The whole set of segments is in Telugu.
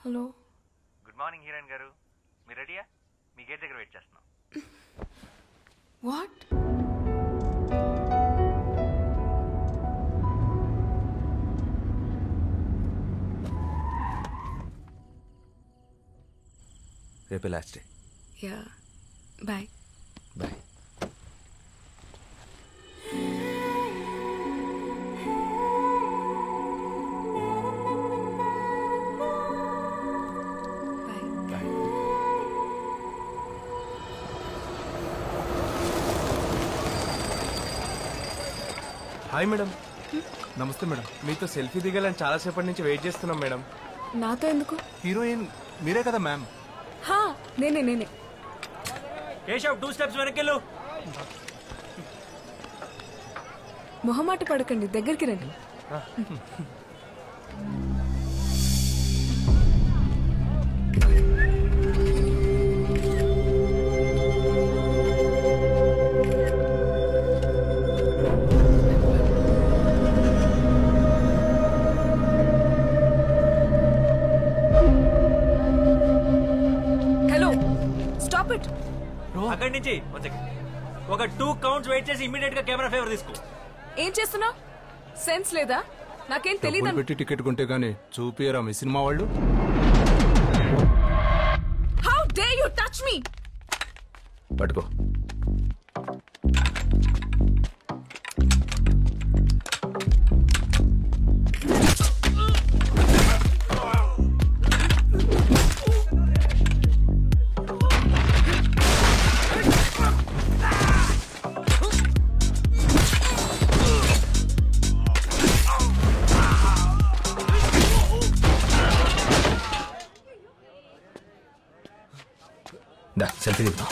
హలో గుడ్ మార్నింగ్ హీరోయిన్ గారు మీరు రెడీయా మీ గేట్ దగ్గర వెయిట్ చేస్తున్నాం వాట్ రేపే లాస్ట్ డే యా bye bye bye bye hi madam నమస్తే మేడం మీతో సెల్ఫీ దిగాలని చాలాసేపటి నుంచి వెయిట్ చేస్తున్నాం మేడం నాతో ఎందుకు హీరోయిన్ మీరే కదా మ్యామ్ హా నేనే నేనే కేశవ్ టూ స్టెప్స్ వెనకెళ్ళు మొహమాట పడకండి దగ్గరికి రండి హలో స్టాప్ ఇట్ అక్కడి నుంచి one second. ఒక టూ కౌంట్స్ వెయిట్ చేసి ఇమీడియట్ గా కెమెరా ఫేవర్ తీసుకో ఏం చేస్తున్నావు సెన్స్ లేదా నాకేం తెలియదు డబ్బులు పెట్టి టికెట్ కొంటే గానీ చూపియరా మీ సినిమా వాళ్ళు how dare you touch me పట్టుకో దా సెల్ఫీ దిగుతాం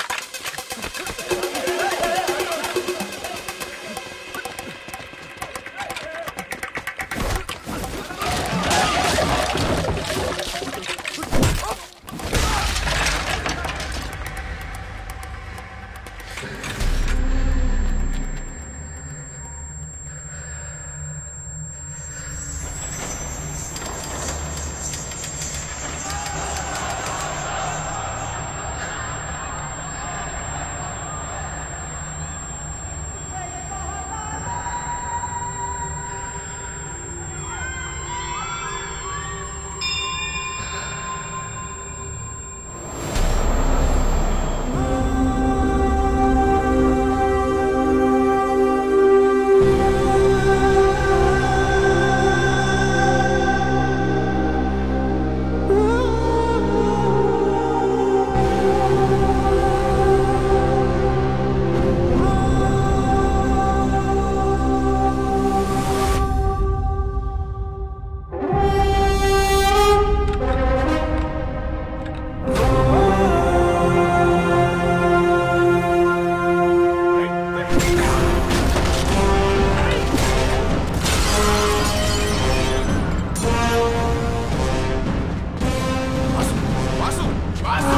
వాసు వాసు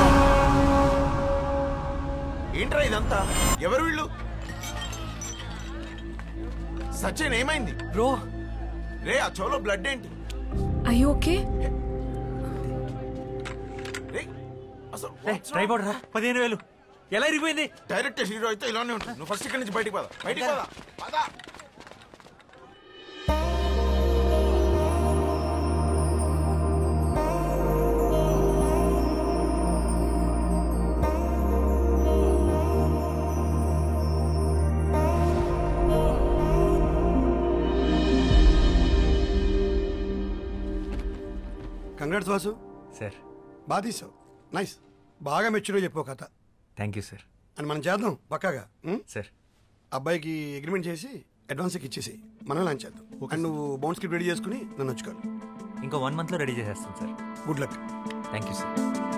ఏంట్రా ఇదంతా ఎవరు వీళ్ళు సచిన్ ఏమైంది బ్రో రే ఆ చెవులో బ్లడ్ ఏంటి ఐ ఓకే రే అసలు ట్రైపాడ్ రా పదిహేను వేలు ఎలా ఇరిగిపోయింది డైరెక్ట్ హీరో అయితే ఇలానే ఉంటుంది నువ్వు ఫస్ట్ ఇక్కడి నుంచి బయటికి పద బయటికి పద పద కంగ్రాట్స్ వాసు సార్ బాగా తీసావు నైస్ బాగా మెచ్యూర్గా చెప్పావు కథ థ్యాంక్ యూ సార్ అని మనం చేద్దాం పక్కాగా ఉం? సార్ అబ్బాయికి అగ్రిమెంట్ చేసి అడ్వాన్స్ ఇచ్చేసి మనం లాంచ్ చేద్దాం అండ్ నువ్వు బౌండ్ స్క్రిప్ట్ రెడీ చేసుకుని నన్ను వచ్చుకోవాలి ఇంకో వన్ మంత్ లో రెడీ చేసేస్తాను sir good luck thank you sir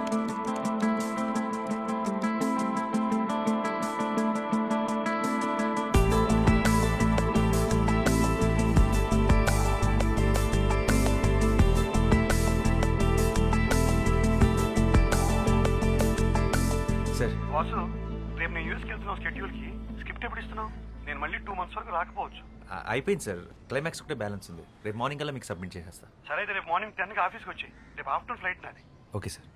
sir Vasu రేపు నేను యూఎస్కి వెళ్తున్నావు స్కెడ్యూల్ కి స్క్రిప్ట్ ఎప్పుడు ఇస్తున్నావు నేను మళ్ళీ టూ మంత్స్ వరకు రాకపోవచ్చు ఆ, అయిపోయింది సార్ క్లైమాక్స్ ఒకటే బ్యాలెన్స్ ఉంది రేపు మార్నింగ్ కల్లా మీకు సబ్మిట్ చేసేస్తా సరే అయితే రేపు మార్నింగ్ టెన్కి ఆఫీస్కి వచ్చి రేపు ఆఫ్టర్నూన్ ఫ్లైట్ నాది ఓకే సార్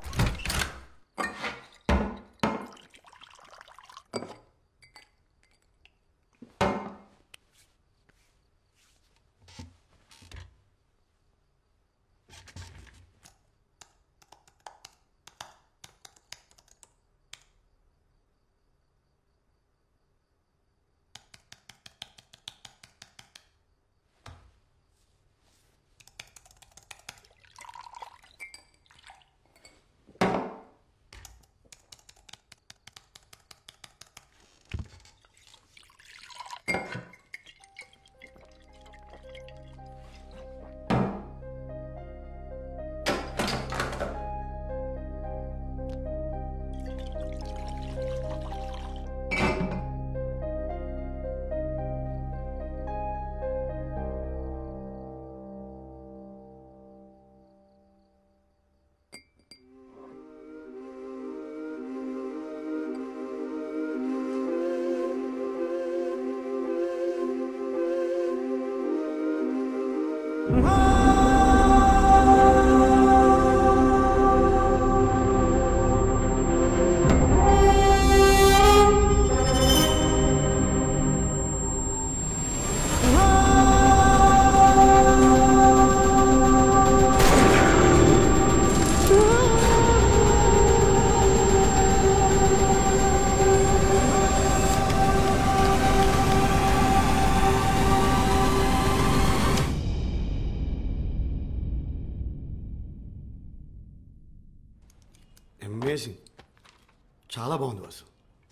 అమేజింగ్ చాలా బాగుంది వాసు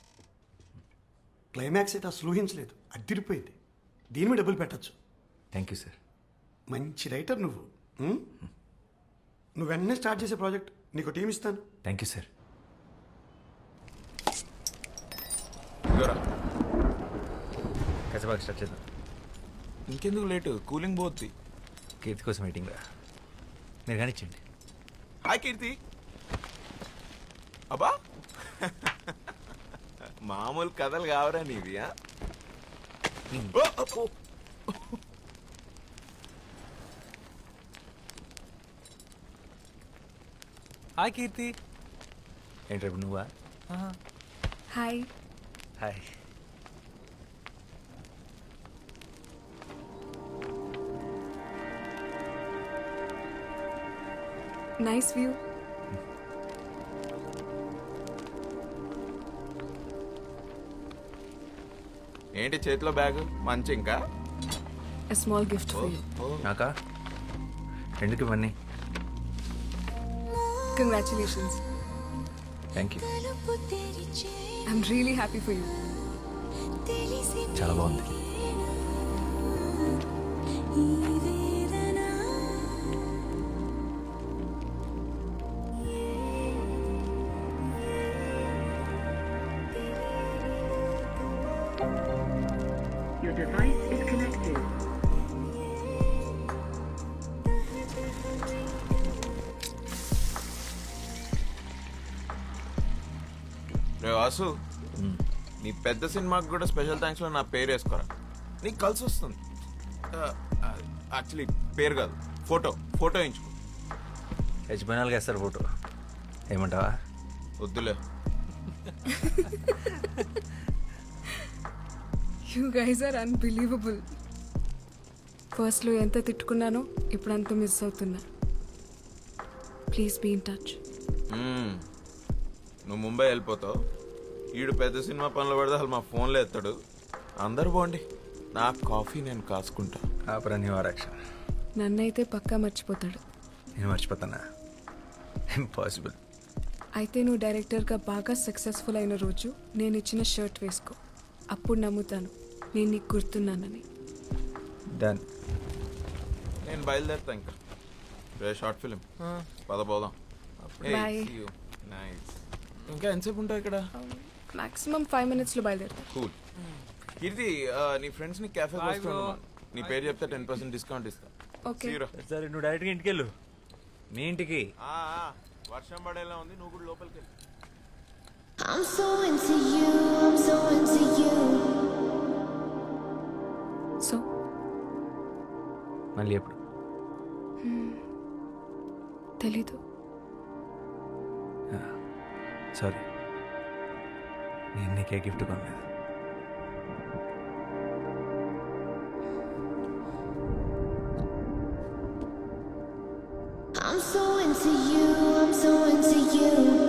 క్లైమాక్స్ అయితే అసలు ఊహించలేదు అదిరిపోయింది దీని మీద డబ్బులు పెట్టచ్చు థ్యాంక్ యూ సార్ మంచి రైటర్ నువ్వు ఉం? నువ్వు వెంటనే స్టార్ట్ చేసే ప్రాజెక్ట్ నీకు టీం ఇస్తాను థ్యాంక్ యూ సార్ ఇదిగోరా. కసబాగా స్టార్ట్ చేద్దాం ఇంకెందుకు లేటు కూలింగ్ పోద్ది కీర్తి కోసం మీటింగ్ రా మీరు కానిచ్చండి హాయ్ కీర్తి అబ్బా మామూలు కథలు కావరా నీవి ఆ? ఓ, ఓ, ఓ. హాయ్ కీర్తి ఏంటి రేపు నువ్వా హాయ్ హాయ్ నైస్ వ్యూ ఏంటి చేతిలో బ్యాగ్ మంచి ఇంకా a small gift for you నాకా ఎందుకు ఇవన్నీ congratulations thank you I'm really happy for you చాలా బాగుంది Your device is connected. రే వాసు నీ పెద్ద సినిమాకి కూడా స్పెషల్ థ్యాంక్స్ లో నా పేరు వేసుకోరా నీకు కలిసి వస్తుంది యాక్చువల్లీ పేరు కాదు ఫోటో ఫోటో ఎంచుకో యజమానాలుగా వేస్తారు ఫోటో ఏమంటావా వద్దులే యూ గైజ్ ఆర్ అన్బిలీవబుల్ ఫస్ట్లో ఎంత తిట్టుకున్నానో ఇప్పుడు అంత మిస్ అవుతున్నా please be in touch hmm. నువ్వు ముంబై వెళ్ళిపోతావు ఈడు పెద్ద సినిమా పనులు పడితే అసలు మా ఫోన్లో ఎత్తాడు అందరు బాగుండి నా కాఫీ నేను కాసుకుంటా ఆపరా నీ వారాక్షన్ నన్నైతే పక్కా మర్చిపోతాడు నేను మర్చిపోతానా ఇంపాసిబుల్ అయితే నువ్వు డైరెక్టర్గా బాగా సక్సెస్ఫుల్ అయిన రోజు నేను ఇచ్చిన షర్ట్ వేసుకో అప్పుడు నమ్ముతాను నేను నీకు గుర్తున్నానని డన్ నేను బయలుదేరుతా ఇంకా రే షార్ట్ ఫిలిం పద పోదాం Bye. నైస్ ఇంకా ఎంతసేపు ఉంటావు ఇక్కడ మాక్సిమం ఫైవ్ మినిట్స్లో బయలుదేరుతా కూల్ కీర్తి ఆ, నీ ఫ్రెండ్స్ ని క్యాఫే నీ పేరు చెప్తే టెన్ పర్సెంట్ డిస్కౌంట్ ఇస్తా ఓకే See you రా. సరే నువ్వు డైరెక్ట్గా ఇంటికి వెళ్ళు మీ ఇంటికి ఆ, ఆ, వర్షం పడేలా ఉంది నువ్వు కూడా లోపలికి వెళ్ళు I'm so into you, I'm so into you. So మళ్ళీ ఎప్పుడు తెలీదు సారీ నేను నీకే గిఫ్ట్ కొనలేదు I'm so into you, I'm so into you.